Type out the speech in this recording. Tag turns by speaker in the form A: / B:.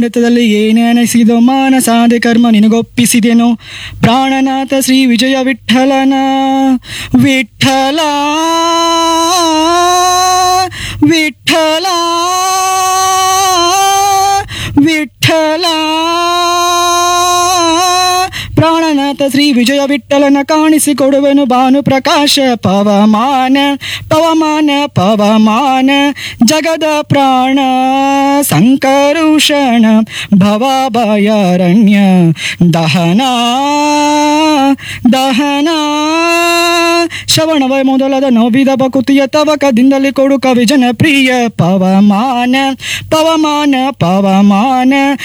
A: ಮೃತದಲ್ಲಿ ಏನೆನಿಸಿದೋ ಮಾನಸಾದೆ ಕರ್ಮ ನಿನಗೊಪ್ಪಿಸಿದೆನೋ ಪ್ರಾಣನಾಥ ಶ್ರೀ ವಿಜಯ ವಿಠಲನ ವಿಠಲ ವಿಠಲ ವಿಠಲ ಪ್ರಾಣನಾಥ ಶ್ರೀ ವಿಜಯ ವಿಠಲನ ಕಾಣಿಸಿಕೊಡುವೆನು ಭಾನು ಪ್ರಕಾಶ ಪವಮಾನ ಪವಮಾನ ಪವಮಾನ ಜಗದ ಪ್ರಾಣ ಸಂಕರುಷಣ ಭವಭಯಾರಣ್ಯ ದಹನ ದಹನ ಶ್ರವಣವ ಮೊದಲಾದ ನೋವಿದ ಬಕುತಿಯ ತವಕದಿಂದಲೇ ಕೊಡು ಕವಿ ಜನಪ್ರಿಯ ಪವಮಾನ ಪವಮಾನ ಪವಮಾನ